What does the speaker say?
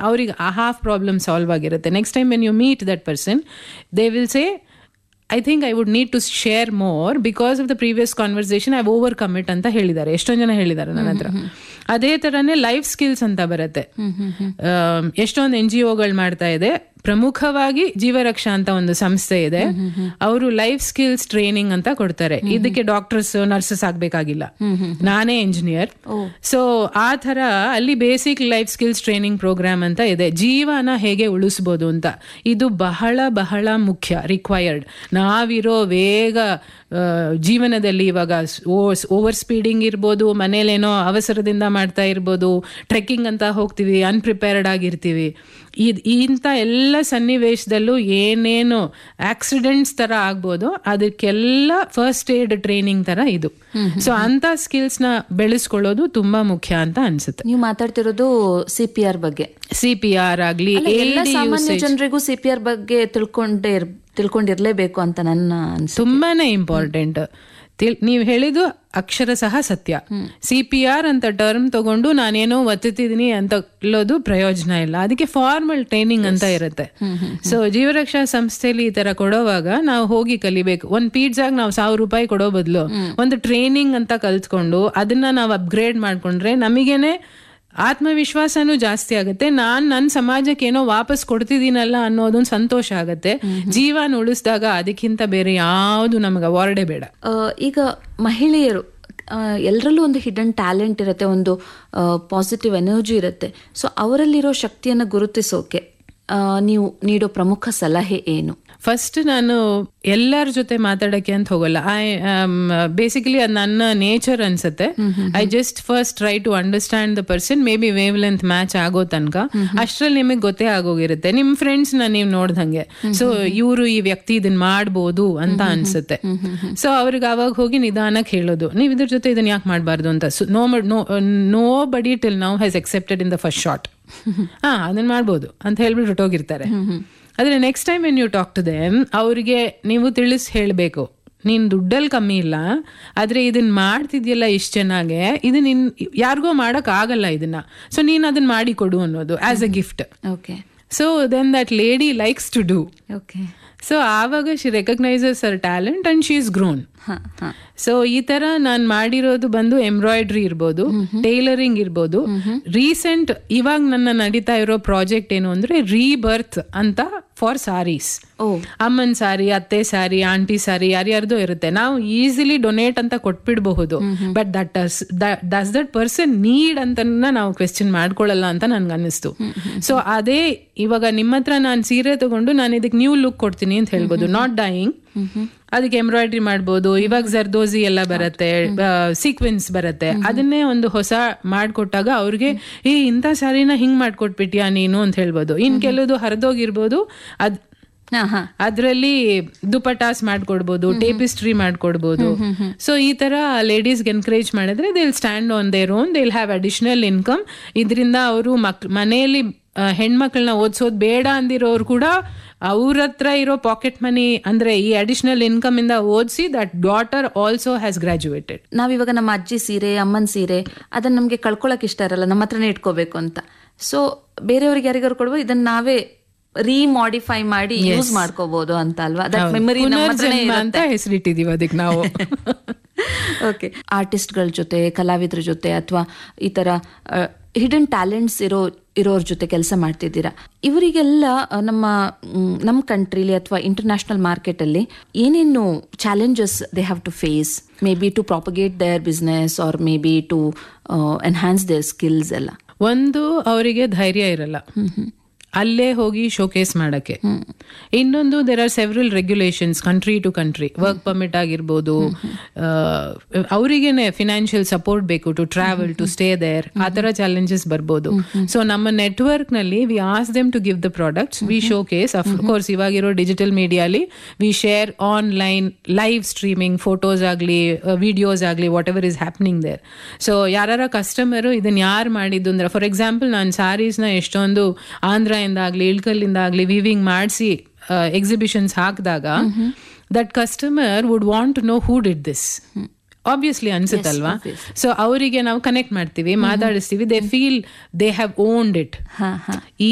ಅವ್ರಿಗೆ ಆ half problem solve ಆಗಿರುತ್ತೆ next time when you meet that person they will say I think I would need to share more because of the previous conversation I over commit ಅಂತ ಹೇಳಿದ್ದಾರೆ ಎಷ್ಟೊಂದು ಜನ ಹೇಳಿದ್ದಾರೆ ನನ್ನ ಹತ್ರ ಅದೇ ಥರನೇ ಲೈಫ್ ಸ್ಕಿಲ್ಸ್ ಅಂತ ಬರುತ್ತೆ ಆಮ್, ಎಷ್ಟೊಂದು ಎನ್ ಜಿ ಒಗಳು ಮಾಡ್ತಾ ಇದೆ ಪ್ರಮುಖವಾಗಿ ಜೀವರಕ್ಷಾ ಅಂತ ಒಂದು ಸಂಸ್ಥೆ ಇದೆ ಅವರು ಲೈಫ್ ಸ್ಕಿಲ್ಸ್ ಟ್ರೈನಿಂಗ್ ಅಂತ ಕೊಡ್ತಾರೆ ಇದಕ್ಕೆ ಡಾಕ್ಟರ್ಸ್ ನರ್ಸಸ್ ಆಗ್ಬೇಕಾಗಿಲ್ಲ ನಾನೇ ಇಂಜಿನಿಯರ್ ಸೊ ಆ ಥರ ಅಲ್ಲಿ basic life skills training program ಅಂತ ಇದೆ ಜೀವನ ಹೇಗೆ ಉಳಿಸ್ಬೋದು ಅಂತ ಇದು ಬಹಳ ಬಹಳ ಮುಖ್ಯ ರಿಕ್ವೈರ್ಡ್ ನಾವಿರೋ ವೇಗ ಆ, ಜೀವನದಲ್ಲಿ ಇವಾಗ ಓವರ್ ಸ್ಪೀಡಿಂಗ್ ಇರ್ಬೋದು ಮನೇಲೇನೋ ಅವಸರದಿಂದ ಮಾಡ್ತಾ ಇರ್ಬೋದು ಟ್ರೆಕ್ಕಿಂಗ್ ಅಂತ ಹೋಗ್ತೀವಿ ಅನ್ಪ್ರಿಪೇರ್ಡ್ ಆಗಿರ್ತೀವಿ ಇದ್ ಇಂಥ ಎಲ್ಲ ಸನ್ನಿವೇಶದಲ್ಲೂ ಏನೇನು ಆಕ್ಸಿಡೆಂಟ್ಸ್ ತರ ಆಗ್ಬೋದು ಅದಕ್ಕೆಲ್ಲ ಫಸ್ಟ್ ಏಡ್ ಟ್ರೈನಿಂಗ್ ತರ ಇದು ಸೊ ಅಂತ ಸ್ಕಿಲ್ಸ್ ನ ಬೆಳೆಸ್ಕೊಳ್ಳೋದು ತುಂಬಾ ಮುಖ್ಯ ಅಂತ ಅನ್ಸುತ್ತೆ ನೀವು ಮಾತಾಡ್ತಿರೋದು ಸಿ ಪಿ ಆರ್ ಬಗ್ಗೆ ಸಿ ಪಿ ಆರ್ ಆಗ್ಲಿ ಅಲ್ಲ, ಎಲ್ಲ AED ಸಾಮಾನ್ಯ usage. ಜನರಿಗೂ ಸಿ ಪಿ ಆರ್ ಬಗ್ಗೆ ತಿಳ್ಕೊಂಡೇ ಇರ್ ತಿಳ್ಕೊಂಡಿರ್ಲೇಬೇಕು ಅಂತ ನನ್ನ ಅನ್ಸುತ್ತೆ ತುಂಬಾನೇ ಇಂಪಾರ್ಟೆಂಟ್ ನೀವು ಹೇಳಿದ್ದು ಅಕ್ಷರ ಸಹ ಸತ್ಯ ಸಿ ಪಿ ಆರ್ ಅಂತ ಟರ್ಮ್ ತಗೊಂಡು ನಾನೇನೋ ಒತ್ತುತ್ತಿದ್ದೀನಿ ಅಂತ ಹೇಳೋದು ಪ್ರಯೋಜನ ಇಲ್ಲ ಅದಕ್ಕೆ ಫಾರ್ಮಲ್ ಟ್ರೈನಿಂಗ್ ಅಂತ ಇರುತ್ತೆ ಸೊ ಜೀವರಕ್ಷಾ ಸಂಸ್ಥೆಯಲ್ಲಿ ಈ ತರ ಕೊಡೋವಾಗ ನಾವು ಹೋಗಿ ಕಲಿಬೇಕು ಒಂದ್ ಪಿಜ್ಜಾಗ್ ನಾವು ಸಾವಿರ ರೂಪಾಯಿ ಕೊಡೋ ಬದಲು ಒಂದು ಟ್ರೈನಿಂಗ್ ಅಂತ ಕಲ್ತ್ಕೊಂಡು ಅದನ್ನ ನಾವು ಅಪ್ಗ್ರೇಡ್ ಮಾಡ್ಕೊಂಡ್ರೆ ನಮಗೇನೆ ಆತ್ಮವಿಶ್ವಾಸನೂ ಜಾಸ್ತಿ ಆಗುತ್ತೆ ನಾನ್ ನನ್ನ ಸಮಾಜಕ್ಕೆ ಏನೋ ವಾಪಸ್ ಕೊಡ್ತಿದ್ದೀನಲ್ಲ ಅನ್ನೋದೊಂದು ಸಂತೋಷ ಆಗುತ್ತೆ ಜೀವನ ಉಳಿಸಿದಾಗ ಅದಕ್ಕಿಂತ ಬೇರೆ ಯಾವುದು ನಮಗೆ ಅವಾರ್ಡೇ ಬೇಡ ಆ, ಈಗ ಮಹಿಳೆಯರು ಎಲ್ಲರಲ್ಲೂ ಒಂದು ಹಿಡನ್ ಟ್ಯಾಲೆಂಟ್ ಇರುತ್ತೆ ಒಂದು ಪಾಸಿಟಿವ್ ಎನರ್ಜಿ ಇರುತ್ತೆ ಸೊ ಅವರಲ್ಲಿರೋ ಶಕ್ತಿಯನ್ನು ಗುರುತಿಸೋಕೆ ಆ, ನೀವು ನೀಡೋ ಪ್ರಮುಖ ಸಲಹೆ ಏನು ಫಸ್ಟ್ ನಾನು ಎಲ್ಲರ ಜೊತೆ ಮಾತಾಡಕ್ಕೆ ಅಂತ ಹೋಗಲ್ಲ ಐ ಬೇಸಿಕಲಿ ಅದು ನನ್ನ ನೇಚರ್ ಅನ್ಸುತ್ತೆ I just first try to understand the person maybe wavelength match ಆಗೋ ತನಕ ಅಷ್ಟ್ರಲ್ಲಿ ನಿಮಗೆ ಗೊತ್ತೇ ಆಗೋಗಿರುತ್ತೆ ನಿಮ್ ಫ್ರೆಂಡ್ಸ್ ನ ನೀವು ನೋಡ್ದಂಗೆ ಸೊ ಇವರು ಈ ವ್ಯಕ್ತಿ ಇದನ್ನ ಮಾಡ್ಬೋದು ಅಂತ ಅನ್ಸುತ್ತೆ ಸೊ ಅವ್ರಿಗೆ ಅವಾಗ ಹೋಗಿ ನಿಧಾನಕ್ಕೆ ಹೇಳೋದು ನೀವು ಇದ್ರ ಜೊತೆ ಇದನ್ನ ಯಾಕೆ ಮಾಡಬಾರ್ದು ಅಂತ no nobody till now has accepted in the first shot ಹಾ ಅದನ್ನ ಮಾಡ್ಬೋದು ಅಂತ ಹೇಳ್ಬಿಟ್ಟು ಹೊಟ್ಟೋಗಿರ್ತಾರೆ ಆದ್ರೆ next time when you talk to them ಅವ್ರಿಗೆ ನೀವು ತಿಳಿಸ್ ಹೇಳಬೇಕು ನೀನ್ ದುಡ್ಡಲ್ಲಿ ಕಮ್ಮಿ ಇಲ್ಲ ಆದ್ರೆ ಇದನ್ನ ಮಾಡ್ತಿದ್ಯಲ್ಲ ಇಷ್ಟು ಚೆನ್ನಾಗೆ ಇದು ನಿನ್ ಯಾರಿಗೋ ಮಾಡಕ್ ಆಗಲ್ಲ ಇದನ್ನ ಸೊ ನೀನ್ ಅದನ್ನ ಮಾಡಿ ಕೊಡು ಅನ್ನೋದು as a gift okay so then that lady likes to do okay so ಆವಾಗ she recognises her talent and she is grown ಹಾಂ ಹಾಂ ಸೊ ಈ ತರ ನಾನು ಮಾಡಿರೋದು ಬಂದು ಎಂಬ್ರಾಯ್ಡ್ರಿ ಇರ್ಬೋದು ಟೈಲರಿಂಗ್ ಇರ್ಬೋದು ರೀಸೆಂಟ್ ಇವಾಗ ನನ್ನ ನಡೀತಾ ಇರೋ ಪ್ರಾಜೆಕ್ಟ್ ಏನು ಅಂದ್ರೆ ರೀಬರ್ತ್ ಅಂತ ಫಾರ್ ಸಾರೀಸ್ ಓ ಅಮ್ಮನ್ ಸಾರಿ ಅತ್ತೆ ಸಾರಿ ಆಂಟಿ ಸಾರಿ ಯಾರ್ಯಾರ್ದೋ ಇರುತ್ತೆ ನಾವು ಈಸಿಲಿ ಡೊನೇಟ್ ಅಂತ ಕೊಟ್ಬಿಡಬಹುದು but that does that person need ಅಂತ ನಾವು ಕ್ವೆಶ್ಚನ್ ಮಾಡ್ಕೊಳ್ಳಲ್ಲ ಅಂತ ನನ್ಗೆ ಅನ್ನಿಸ್ತು ಸೊ ಅದೇ ಇವಾಗ ನಿಮ್ಮ ಹತ್ರ ನಾನು ಸೀರೆ ತಗೊಂಡು ನಾನು ಇದಕ್ಕೆ ನ್ಯೂ ಲುಕ್ ಕೊಡ್ತೀನಿ ಅಂತ ಹೇಳ್ಬೋದು ನಾಟ್ ಡೈಯಿಂಗ್ ಅದಕ್ಕೆ ಎಂಬ್ರಾಯ್ಡ್ರಿ ಮಾಡ್ಬೋದು ಇವಾಗ ಜರ್ದೋಸಿ ಎಲ್ಲ ಬರುತ್ತೆ ಸೀಕ್ವೆನ್ಸ್ ಬರುತ್ತೆ ಅದನ್ನೇ ಒಂದು ಹೊಸ ಮಾಡ್ಕೊಟ್ಟಾಗ ಅವ್ರಿಗೆ ಏ ಇಂಥ ಸಾರಿನ ಹಿಂಗ್ ಮಾಡ್ಕೊಟ್ಬಿಟ್ಯಾ ನೀನು ಅಂತ ಹೇಳ್ಬೋದು ಇನ್ ಕೆಲವುದು ಹರಿದೋಗಿರ್ಬೋದು ಅದ್ ಹಾಂ ಹಾಂ ಅದ್ರಲ್ಲಿ ದುಪಟಾಸ್ ಮಾಡ್ಕೊಡ್ಬೋದು ಟೇಪಿಸ್ಟ್ರಿ ಮಾಡ್ಕೊಡ್ಬೋದು ಸೊ ಈ ತರ ಲೇಡೀಸ್ಗೆ ಎನ್ಕರೇಜ್ ಮಾಡಿದ್ರೆ they will stand on their own they will have additional income ಇದರಿಂದ ಅವರು ಮಕ್ ಮನೆಯಲ್ಲಿ ಆ, ಹೆಣ್ಮಕ್ಳನ್ನ ಓದಿಸೋದು ಬೇಡ ಅಂದಿರೋರು ಕೂಡ ಅವ್ರ ಹತ್ರ ಇರೋ ಪಾಕೆಟ್ ಮನಿ ಅಂದ್ರೆ ಈ ಅಡಿಷನಲ್ ಇನ್ಕಮ್ ಇಂದ ಓದಿಸಿ that daughter also has graduated ನಾವಿವಾಗ ನಮ್ಮ ಅಜ್ಜಿ ಸೀರೆ ಅಮ್ಮನ ಸೀರೆ ಅದನ್ನ ನಮಗೆ ಕಳ್ಕೊಳಕ್ ಇಷ್ಟ ಇರಲ್ಲ ನಮ್ಮ ಹತ್ರನೇ ಇಟ್ಕೋಬೇಕು ಅಂತ ಸೊ ಬೇರೆಯವ್ರಿಗೆ ಯಾರಿಗಾರು ಕೊಡ್ಬೋದು ಇದನ್ನ ನಾವೇ ರೀಮಾಡಿಫೈ ಮಾಡಿ ಯೂಸ್ ಮಾಡ್ಕೋಬಹುದು ಅಂತ ಅಲ್ವಾ ದಟ್ ಮೆಮರಿ ನಮ್ಮ ಹತ್ರನೇ ಪುನರ್ಜನ್ಮ ಅಂತ ಹೆಸರಿಟ್ಟಿದೀವಿ ಅದಕ್ಕೆ ನಾವು ಓಕೆ ಆರ್ಟಿಸ್ಟ್ಗಳ ಜೊತೆ ಕಲಾವಿದ್ರ ಜೊತೆ ಅಥವಾ ಈ ತರ ಹಿಡನ್ ಟ್ಯಾಲೆಂಟ್ಸ್ ಇರೋ ಇರೋರ ಜೊತೆ ಕೆಲಸ ಮಾಡ್ತಿದ್ದೀರಾ ಇವರಿಗೆಲ್ಲ ಆ, ನಮ್ಮ ಮ್, ನಮ್ಮ ಕಂಟ್ರಿಲಿ ಅಥವಾ ಇಂಟರ್ನ್ಯಾಷನಲ್ ಮಾರ್ಕೆಟ್ ಅಲ್ಲಿ ಏನೇನು challenges they have to face maybe to propagate their business or maybe to enhance their skills ಎಲ್ಲ ಒಂದು ಅವರಿಗೆ ಧೈರ್ಯ ಇರಲ್ಲ ಅಲ್ಲೇ ಹೋಗಿ ಶೋಕೇಸ್ ಮಾಡಕ್ಕೆ ಇನ್ನೊಂದು there are several regulations country to country work permit ಆಗಿರ್ಬೋದು ಅವರಿಗೇನೆ ಫಿನಾನ್ಷಿಯಲ್ ಸಪೋರ್ಟ್ ಬೇಕು to travel to stay there ಆ ತರ ಚಾಲೆಂಜಸ್ ಬರ್ಬೋದು ಸೊ ನಮ್ಮ ನೆಟ್ವರ್ಕ್ ನಲ್ಲಿ we ask them to give the products we showcase of course ಇವಾಗಿರೋ digital ಮೀಡಿಯಾಲಿ we share online live streaming photos ಆಗಲಿ ವಿಡಿಯೋಸ್ ಆಗಲಿ whatever is happening there so ಯಾರ ಕಸ್ಟಮರು ಇದನ್ನ ಯಾರು ಮಾಡಿದ್ದು ಅಂದ್ರೆ ಫಾರ್ ಎಕ್ಸಾಂಪಲ್ ನಾನು ಸ್ಯಾರೀಸ್ನ ಎಷ್ಟೊಂದು ಆಂಧ್ರದಿಂದ ಆಗಲಿ ಇಳ್ಕಲ್ಲಿಂದ ಆಗಲಿ ವಿವಿಂಗ್ ಮಾಡಿಸಿ ಎಕ್ಸಿಬಿಷನ್ಸ್ ಹಾಕಿದಾಗ that customer would want to know who did this obviously ಅನ್ಸುತ್ತಲ್ವಾ ಸೊ ಅವರಿಗೆ ನಾವು ಕನೆಕ್ಟ್ ಮಾಡ್ತೀವಿ ಮಾತಾಡಿಸ್ತೀವಿ they feel they have owned it ಹಾ ಹಾ ಈ